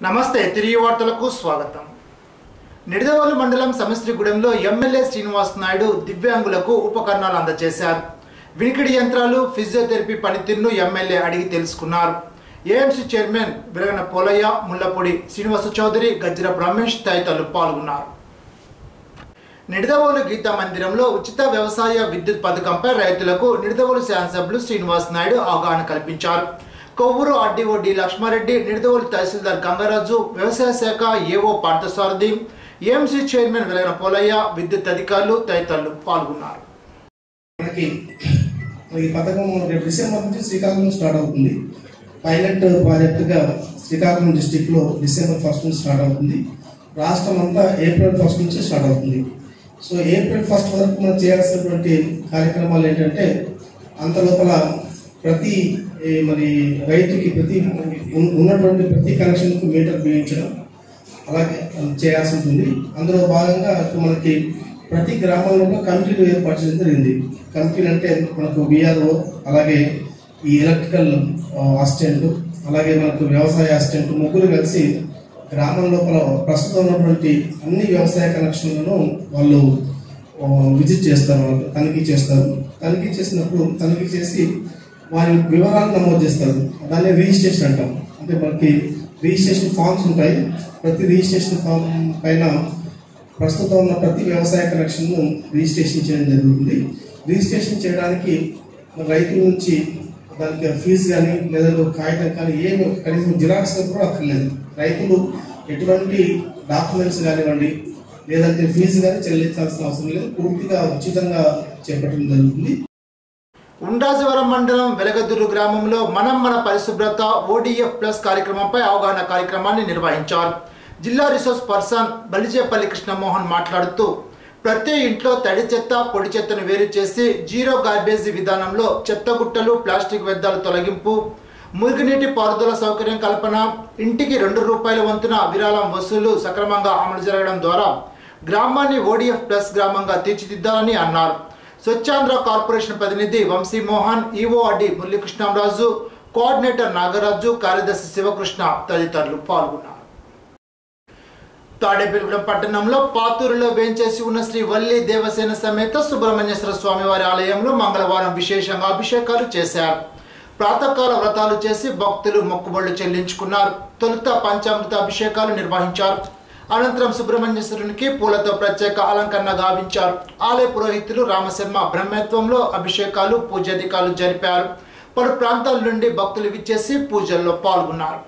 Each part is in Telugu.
నమస్తే తిరిగి వార్తలకు స్వాగతం నిడదవోలు మండలం సమస్త్రిగూడెంలో ఎమ్మెల్యే శ్రీనివాస్ నాయుడు దివ్యాంగులకు ఉపకరణాలు అందజేశారు వినికిడి యంత్రాలు ఫిజియోథెరపీ పనితీరును ఎమ్మెల్యే అడిగి తెలుసుకున్నారు ఏఎంసీ చైర్మన్ విరగన పోలయ్య ముల్లపూడి శ్రీనివాస చౌదరి గజ్జర రమేష్ తదితరులు పాల్గొన్నారు నిడదవోలు గీతా మందిరంలో ఉచిత వ్యవసాయ విద్యుత్ పథకంపై రైతులకు నిడదవోలు శాసనసభ్యులు శ్రీనివాస్ నాయుడు అవగాహన కల్పించారు కొవ్వూరు ఆర్డీఓ డి లక్ష్మారెడ్డి నిడదవోలు తహసీల్దార్ గంగరాజు వ్యవసాయ శాఖ AO Parthasarathi AMC chairman Velagana Polaiah విద్యుత్ అధికారులు తదితరులు పాల్గొన్నారు మనకి ఈ పథకం రేపు డిసెంబర్ నుంచి శ్రీకాకుళం స్టార్ట్ అవుతుంది పైలట్ ప్రాజెక్టుగా శ్రీకాకుళం డిస్టిక్లో డిసెంబర్ ఫస్ట్ నుంచి స్టార్ట్ అవుతుంది రాష్ట్రం అంతా ఏప్రిల్ ఫస్ట్ నుంచి స్టార్ట్ అవుతుంది సో ఏప్రిల్ ఫస్ట్ వరకు మనం చేయాల్సినటువంటి కార్యక్రమాలు ఏంటంటే అంత లోపల ప్రతి ఏ, మరి రైతుకి ప్రతి ఉన్- ఉన్నటువంటి ప్రతి కనెక్షన్కు మీటర్ బిగించడం అలాగే చేయాల్సి ఉంటుంది అందులో భాగంగా ఇప్పుడు మనకి ప్రతి గ్రామంలో కమిటీలు ఏర్పాటు చేయడం జరిగింది కమిటీలు అంటే మనకు విఆర్ఓ అలాగే ఈ ఎలక్ట్రికల్ అసిస్టెంట్ అలాగే మనకు వ్యవసాయ అసిస్టెంట్ ముగ్గురు కలిసి గ్రామం లోపల ప్రస్తుతం ఉన్నటువంటి అన్ని వ్యవసాయ కనెక్షన్లను వాళ్ళు ఆ, విజిట్ చేస్తారు వాళ్ళు తనిఖీ చేస్తారు తనిఖీ చేసినప్పుడు తనిఖీ చేసి వారి వివరాలు నమోదు చేస్తారు దాన్ని రిజిస్ట్రేషన్ అంటాం అంటే మనకి రిజిస్ట్రేషన్ ఫామ్స్ ఉంటాయి ప్రతి రిజిస్ట్రేషన్ ఫామ్ పైన ప్రస్తుతం ఉన్న ప్రతి వ్యవసాయ కనెక్షన్ను రిజిస్ట్రేషన్ చేయడం జరుగుతుంది రిజిస్ట్రేషన్ చేయడానికి మన రైతుల నుంచి దానికి ఫీజు కానీ లేదా ఒక కాగితం కానీ ఏమి కనీసం జిరాక్స్ కూడా అక్కర్లేదు రైతులు ఎటువంటి డాక్యుమెంట్స్ కానివ్వండి లేదంటే ఫీజు కానీ చెల్లించాల్సిన అవసరం లేదు పూర్తిగా ఉచితంగా చేపట్టడం జరుగుతుంది ఉండాజవరం మండలం వెలగదుర్రు గ్రామంలో మనం మన పరిశుభ్రత ఓడిఎఫ్ ప్లస్ కార్యక్రమంపై అవగాహన కార్యక్రమాన్ని నిర్వహించారు జిల్లా రిసోర్స్ పర్సన్ బలిజేపల్లి కృష్ణమోహన్ మాట్లాడుతూ ప్రతి ఇంట్లో తడి చెత్త పొడి చెత్తను వేరు చేసి జీరో గార్బేజీ విధానంలో చెత్త గుట్టలు ప్లాస్టిక్ వ్యర్థాల తొలగింపు మురుగునీటి పారుదల సౌకర్యం కల్పన ఇంటికి రెండు రూపాయల వంతున విరాళం వసూలు సక్రమంగా అమలు జరగడం ద్వారా గ్రామాన్ని ఓడిఎఫ్ ప్లస్ గ్రామంగా తీర్చిదిద్దాలని అన్నారు స్వచ్ఛాంధ్ర కార్పొరేషన్ ప్రతినిధి వంశీ మోహన్ ఈఓఆర్డి మురళీకృష్ణరాజు కోఆర్డినేటర్ నాగరాజు కార్యదర్శి శివకృష్ణ తదితరులు పాల్గొన్నారు తాడేపల్లిగూడెం పట్టణంలో పాతూరులో వేంచేసి ఉన్న శ్రీ వల్లి దేవసేన సమేత సుబ్రహ్మణ్యేశ్వర స్వామి వారి ఆలయంలో మంగళవారం విశేషంగా అభిషేకాలు చేశారు ప్రాతకాల వ్రతాలు చేసి భక్తులు మొక్కుబడులు చెల్లించుకున్నారు తొలుత పంచామృత అభిషేకాలు నిర్వహించారు అనంతరం సుబ్రహ్మణ్యేశ్వరునికి పూలతో ప్రత్యేక అలంకరణ గావించారు ఆలయ పురోహితులు రామశర్మ బ్రహ్మత్వంలో అభిషేకాలు పూజాధికాలు జరిపారు పలు ప్రాంతాల నుండి భక్తులు విచ్చేసి పూజల్లో పాల్గొన్నారు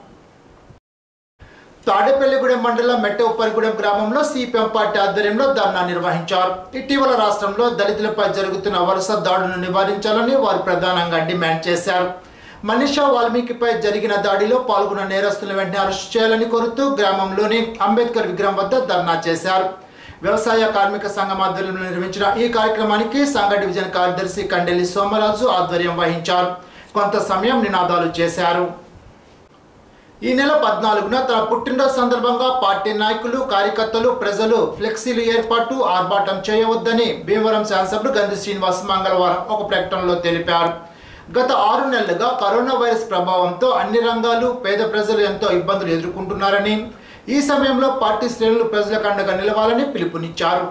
తాడేపల్లిగూడెం మండలం మెట్టవుపరిగూడెం గ్రామంలో సిపిఎం పార్టీ ఆధ్వర్యంలో ధర్నా నిర్వహించారు ఇటీవల రాష్ట్రంలో దళితులపై జరుగుతున్న వరుస దాడులను నివారించాలని వారు ప్రధానంగా డిమాండ్ చేశారు మనీషా వాల్మీకిపై జరిగిన దాడిలో పాల్గొన్న నేరస్తులను వెంటనే అరెస్టు చేయాలని కోరుతూ గ్రామంలోని అంబేద్కర్ విగ్రహం వద్ద ధర్నా చేశారు వ్యవసాయ కార్మిక సంఘం ఆధ్వర్యంలో నిర్వహించిన ఈ కార్యక్రమానికి సంఘ డివిజన్ కార్యదర్శి కండెల్లి సోమరాజు ఆధ్వర్యం వహించారు కొంత సమయం నినాదాలు చేశారు ఈ నెల పద్నాలుగున తన పుట్టినరోజు సందర్భంగా పార్టీ నాయకులు కార్యకర్తలు ప్రజలు ఫ్లెక్సీలు ఏర్పాటు ఆర్భాటం చేయవద్దని భీమవరం శాసనసభ్యుడు గంధి శ్రీనివాస్ మంగళవారం ఒక ప్రకటనలో తెలిపారు గత ఆరు నెలలుగా కరోనా వైరస్ ప్రభావంతో అన్ని రంగాలు పేద ప్రజలు ఎంతో ఇబ్బందులు ఎదుర్కొంటున్నారని ఈ సమయంలో పార్టీ శ్రేణులు ప్రజలకు అండగా నిలవాలని పిలుపునిచ్చారు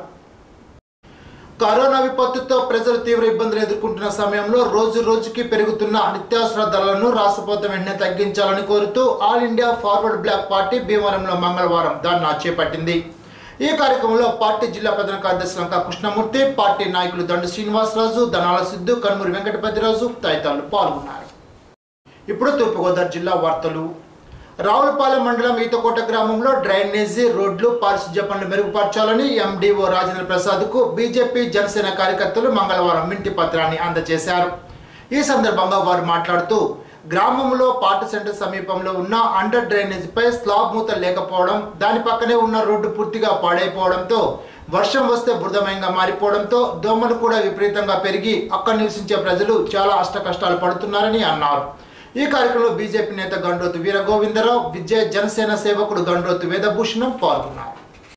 కరోనా విపత్తుతో ప్రజలు తీవ్ర ఇబ్బందులు ఎదుర్కొంటున్న సమయంలో రోజు రోజుకి పెరుగుతున్న నిత్యావసర ధరలను రాష్ట్ర ప్రభుత్వం వెంటనే తగ్గించాలని కోరుతూ All India Forward Bloc party భీమవరంలో మంగళవారం ధర్నా చేపట్టింది ఈ కార్యక్రమంలో పార్టీ జిల్లా ప్రధాన కార్యదర్శి లంకా కృష్ణమూర్తి పార్టీ నాయకులు దండు శ్రీనివాసరాజు ధనాల సిద్ధు కన్మూరి వెంకటపతిరాజు తదితరులు పాల్గొన్నారు ఇప్పుడు తూర్పుగోదావరి జిల్లా వార్తలు రావులపాలెం మండలం ఈతకోట గ్రామంలో డ్రైనేజీ రోడ్లు పారిశుధ్య పనులు మెరుగుపరచాలని ఎండీఓ రాజేంద్ర ప్రసాద్కు బీజేపీ జనసేన కార్యకర్తలు మంగళవారం వింటి పత్రాన్ని అందజేశారు ఈ సందర్భంగా వారు మాట్లాడుతూ గ్రామంలో పాట సెంటర్ సమీపంలో ఉన్న అండర్ డ్రైనేజీపై స్లాబ్ మూత లేకపోవడం దాని పక్కనే ఉన్న రోడ్డు పూర్తిగా పాడైపోవడంతో వర్షం వస్తే బురదమయంగా మారిపోవడంతో దోమలు కూడా విపరీతంగా పెరిగి అక్కడ నివసించే ప్రజలు చాలా అష్ట కష్టాలు పడుతున్నారని అన్నారు ఈ కార్యక్రమంలో బీజేపీ నేత గండ్రోతు వీర గోవిందరావు విజయ జనసేన సేవకుడు గండ్రోతు వేదభూషణం పాల్గొన్నారు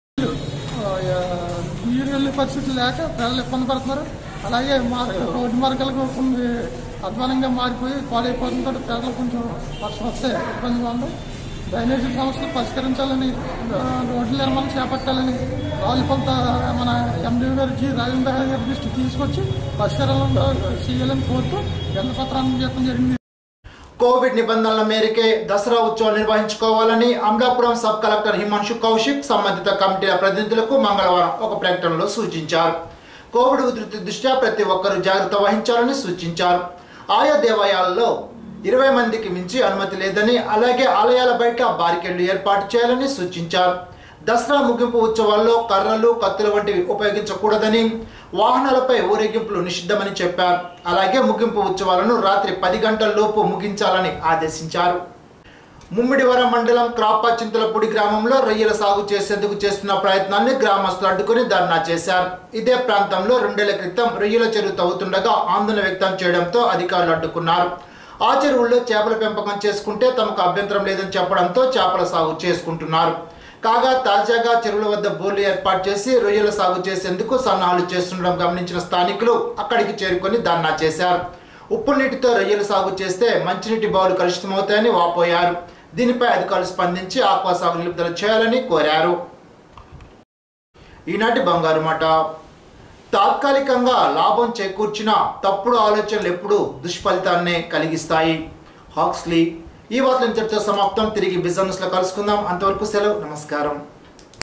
నీరు వెళ్ళే పరిస్థితి లేక ప్రజలు ఇబ్బంది పడుతున్నారు అలాగే మా రోడ్డు మార్గాలకు కొన్ని అధ్వానంగా మారిపోయి పాడైపోతుంటే ప్రజలు కొంచెం వర్షం వస్తే ఇబ్బందిగా ఉంది డ్రైనేజీ సమస్యలు పరిష్కరించాలని ఆ, రోడ్ల నిర్మాణం చేపట్టాలని రాజుకొంత మన ఎండి గారు జి రాజేంద్ర గారి దృష్టికి తీసుకొచ్చి పరిష్కారం చేయాలని కోరుతూ ఎంత పత్రాన్ని చెప్పడం జరిగింది కోవిడ్ నిబంధనల మేరకే దసరా ఉత్సవాలు నిర్వహించుకోవాలని అమలాపురం సబ్ కలెక్టర్ హిమాంశు కౌశిక్ సంబంధిత కమిటీల ప్రతినిధులకు మంగళవారం ఒక ప్రకటనలో సూచించారు కోవిడ్ ఉధృతి దృష్ట్యా ప్రతి ఒక్కరూ జాగ్రత్త వహించాలని సూచించారు ఆయా దేవాలయాల్లో ఇరవై మందికి మించి అనుమతి లేదని అలాగే ఆలయాల బయట బారికేడ్లు ఏర్పాటు చేయాలని సూచించారు దసరా ముగింపు ఉత్సవాల్లో కర్రలు కత్తులు వంటివి ఉపయోగించకూడదని వాహనాలపై ఊరేగింపులు నిషిద్ధమని చెప్పారు అలాగే ముగింపు ఉత్సవాలను రాత్రి పది గంటల లోపు ముగించాలని ఆదేశించారు ముమ్మిడివరం మండలం క్రాప చింతలపూడి గ్రామంలో రొయ్యల సాగు చేసేందుకు చేస్తున్న ప్రయత్నాన్ని గ్రామస్తులు అడ్డుకుని ధర్నా చేశారు ఇదే ప్రాంతంలో రెండేళ్ల క్రితం రొయ్యల చెరువు తవ్వుతుండగా ఆందోళన వ్యక్తం చేయడంతో అధికారులు అడ్డుకున్నారు ఆ చెరువుల్లో చేపల పెంపకం చేసుకుంటే తమకు అభ్యంతరం లేదని చెప్పడంతో చేపల సాగు చేసుకుంటున్నారు కాగా తాజాగా చెరువుల వద్ద బోర్లు ఏర్పాటు చేసి రొయ్యల సాగు చేసేందుకు సన్నాహాలు చేస్తుండడం గమనించిన స్థానికులు అక్కడికి చేరుకొని ధర్నా చేశారు ఉప్పు నీటితో రొయ్యలు సాగు చేస్తే మంచినీటి బావులు కలుషితమవుతాయని వాపోయారు దీనిపై అధికారులు స్పందించి ఆక్వా సాగు నిలుపుదల చేయాలని కోరారు ఈనాటి బంగారు మాట తాత్కాలికంగా లాభం చేకూర్చిన తప్పుడు ఆలోచనలు ఎప్పుడూ దుష్ఫలితాన్నే కలిగిస్తాయి హాక్స్లీ ఈ వార్తలు ఇంతటితో సమాప్తం తిరిగి బిజినెస్లో కలుసుకుందాం అంతవరకు సెలవు నమస్కారం